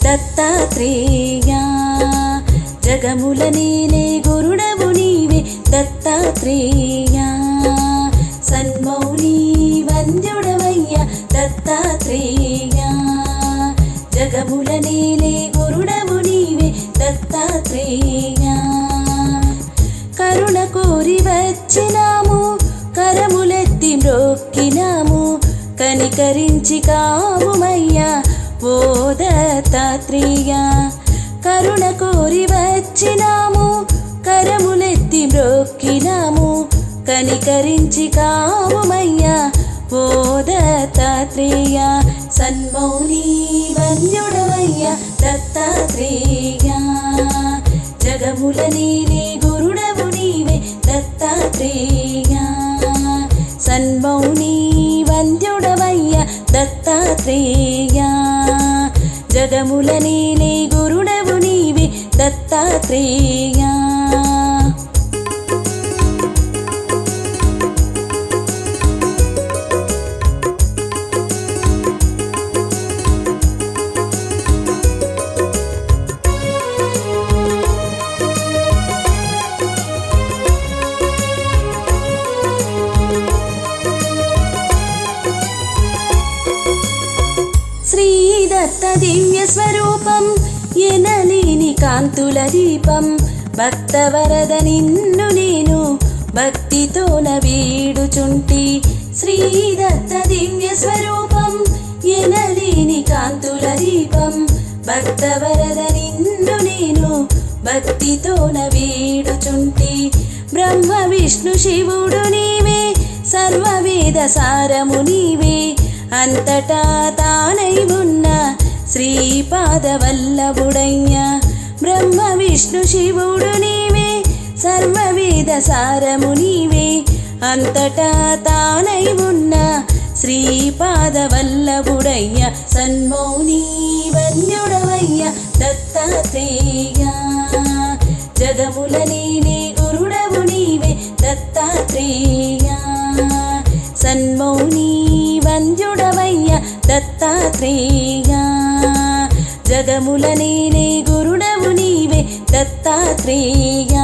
దత్తాత్రేయ జగముల నేలే గురుడవు నీవే దత్తాత్రేయ సన్మౌని వంద్యుడవయ్య దత్తాత్రేయ జగముల నేలే గురుడవు నీవే దత్తాత్రేయ కరుణ కోరి వచ్చినాము కరములెత్తి మ్రొక్కినాము కనికరించి కావుమయ్యా ఓ దత్తాత్రేయ కరుణ కోరి వచ్చినాము కరములెత్తి మ్రొక్కినాము కనికరించి కావుమయ్యా ఓ దత్తాత్రేయ సన్మౌని వంద్యుడవయ్య దత్తాత్రేయ జగముల నీవే గురుడవు నీవే దత్తాత్రేయ సన్మౌని వంద్యుడవయ్య దత్తాత్రేయ జగముల నీలే గురుడవు నీవే దత్తాత్రేయ శ్రీదత్త దివ్య స్వరూపం ఎనలేని కాంతుల దీపం భక్తవరద నిన్ను నేను భక్తితోన వీడుచుంటి శ్రీదత్త దివ్య స్వరూపం ఎనలేని కాంతుల దీపం భక్తవరద నిన్ను నేను భక్తితోన వీడుచుంటి బ్రహ్మ విష్ణు శివుడు నీవే సర్వవేద సారము నీవే అంతటా తానై ఉన్న శ్రీపాదవల్లభుడయ్య బ్రహ్మ విష్ణు శివుడు నీవే సర్వవేద సారము నీవే అంతటా తానై ఉన్న శ్రీపాదవల్లభుడయ్య సన్మౌని వన్యుడవయ్య దత్తాత్రేయ జగముల నీనే గురుడవు నీవే దత్తాత్రేయ సన్మౌని వంద్యుడవయ్య దత్తాత్రేయ జగముల నేనే గురుడవు నీవే దత్తాత్రేయ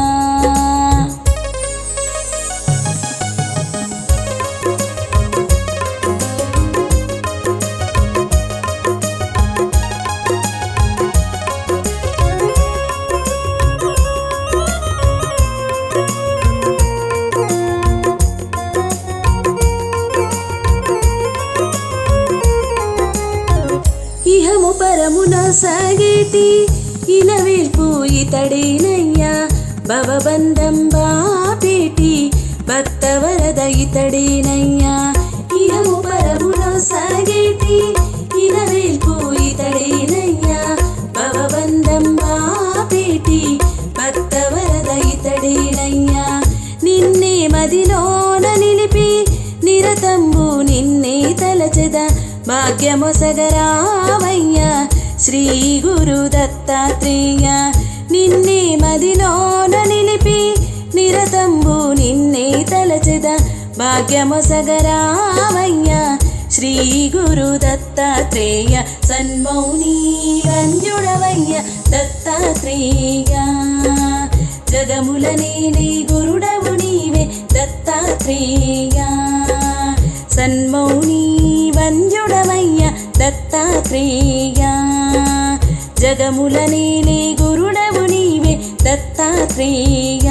ఇహము పరమున సాగేటి ఇలవేల్పు ఇతడేనయ్యా భవబంధం బాపేటి భక్తవరద ఇతడేనయ్యా ఇహము పరమున సాగేటి ఇలవేల్పు ఇతడేనయ్యా భవబంధం బాపేటి భక్తవరద ఇతడేనయ్యా నిన్నే మదిలోన నిలిపి నిరతంబు నిన్నే తలచెద భాగ్యమొసగరావయ్య శ్రీ గురు దత్తాత్రేయ నిన్నే మదిలోన నిలిపి నిరతంబు నిన్నే తలచెద భాగ్యమొసగరావయ్య శ్రీ గురు దత్తాత్రేయ సన్మౌని వంజుడవయ్య దత్తాత్రేయ జగముల నేనే గురుడవు నీవే దత్తాత్రేయ సన్మౌని వంజుడవయ్య దత్తాత్రేయ జగముల నేనే గురుడవు నీవే దత్తాత్రేయ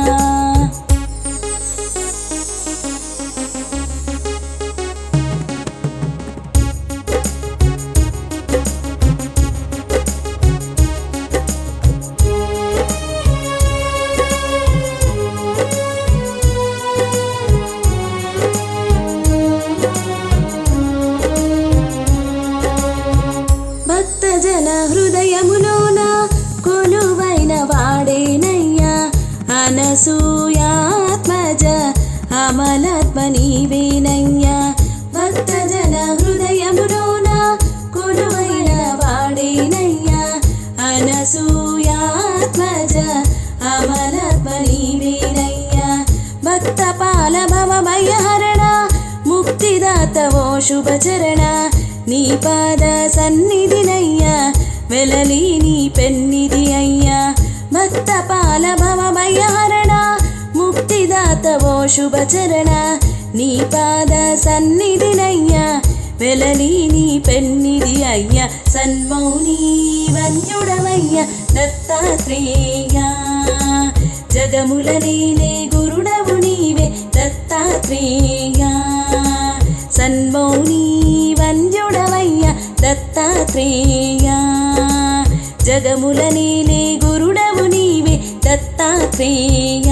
భక్తజన హృదయములోన కొలువైన వాడేనయ్యా అనసూయాత్మజ అమలాత్మ నీవేనయ్యా భక్తజన హృదయములోన కొలువైన వాడేనయ్యా అనసూయాత్మజ అమలాత్మ నీవేనయ్యా భక్త పాల భవ భయహరణ ముక్తిదాత ఓ శుభచరణ నీ పాద సన్నిధినయ్యా వెలలి నీ పెన్నిది అయ్యా భక్త పాల భవభయహరణ ముక్తిదాత ఓ శుభచరణ నీ పాద సన్నిధినయ్యా వెలలి నీ పెన్నిది అయ్యా సన్మౌని వంజుడవయ్య దత్తాత్రేయ జగముల నీలే గురుడవు నీవే దత్తాత్రేయ సన్మౌని వంజుడవయ్య దత్తాత్రేయ జగముల నీలే గురుడవు నీవే దత్తాత్రేయ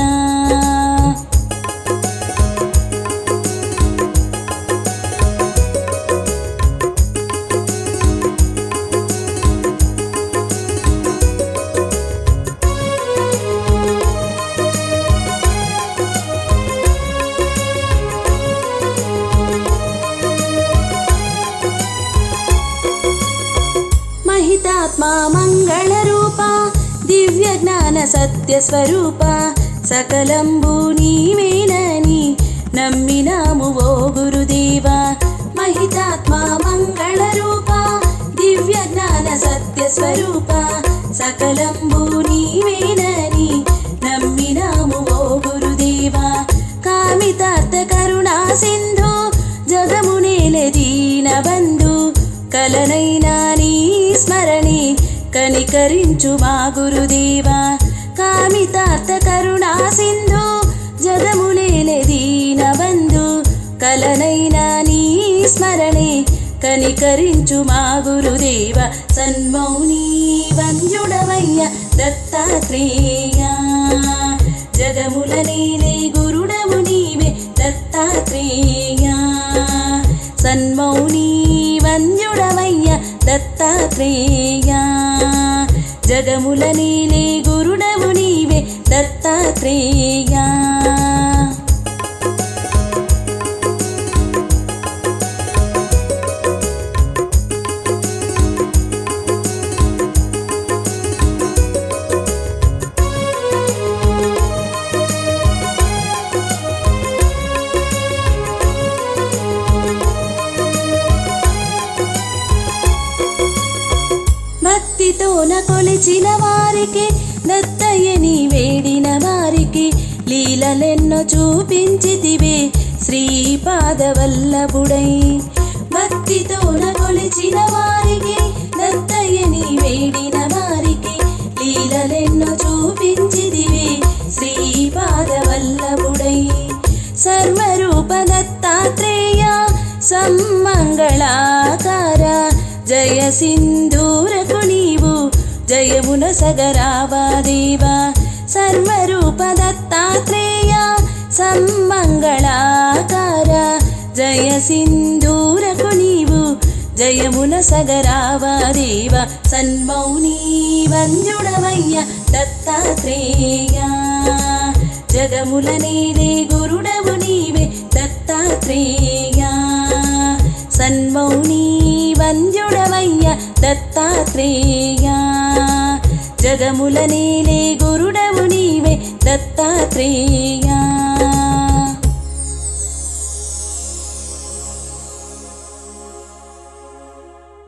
మహితాత్మా మంగళ రూప దివ్య జ్ఞాన సత్య స్వరూప సకలంబు నీవేనని నమ్మినాము ఓ గురుదేవా మహితాత్మా మంగళ రూప దివ్య జ్ఞాన సత్య స్వరూప సకలంబు నీవేనని నమ్మినాము ఓ గురుదేవా కామితార్థ కరుణా సింధు జగమునేలే దీన బంధు కలనైనా నీ స్మరణి కనికరించు మా గురుదేవా కామితార్థ కరుణా సింధు జగములేలే దీన బంధు కలనైనా నీ స్మరణి కనికరించు మా గురుదేవ సన్మౌని వంజుడవయ్య దత్తాత్రేయ జగముల నీలే గురుడవు నీవే దత్తాత్రేయ సన్మౌని వంజుడవయ్య దత్తాత్రేయ జగముల నీలే గురుడవు నీవే దత్తాత్రేయ భక్తితోన కొలిచిన వారికి దత్తయ్యని వేడిన వారికి లీలలెన్నో చూపించితివే శ్రీపాదవల్లభుడై భక్తితోన కొలిచిన వారికి దత్తయ్యని వేడిన వారికి లీలలెన్నో చూపించితివే శ్రీపాదవల్లభుడై సర్వరూప దత్తాత్రేయ సమ్మంగళాకార జయ సింధూరకు నీవు జయమున సగరావా దేవా సర్వరూప దత్తాత్రేయ సమ్మంగళాకార జయ సింధూరకు నీవు జయమున సగరావా దేవ సన్మౌని వంజుడవయ్య దత్తాత్రేయ జగముల నీదే గురుడవు నీవే దత్తాత్రేయ సన్మౌని వంజుడవయ్య దత్తాత్రేయ జగముల నీలే గురుడవు నీవే దత్తాత్రేయ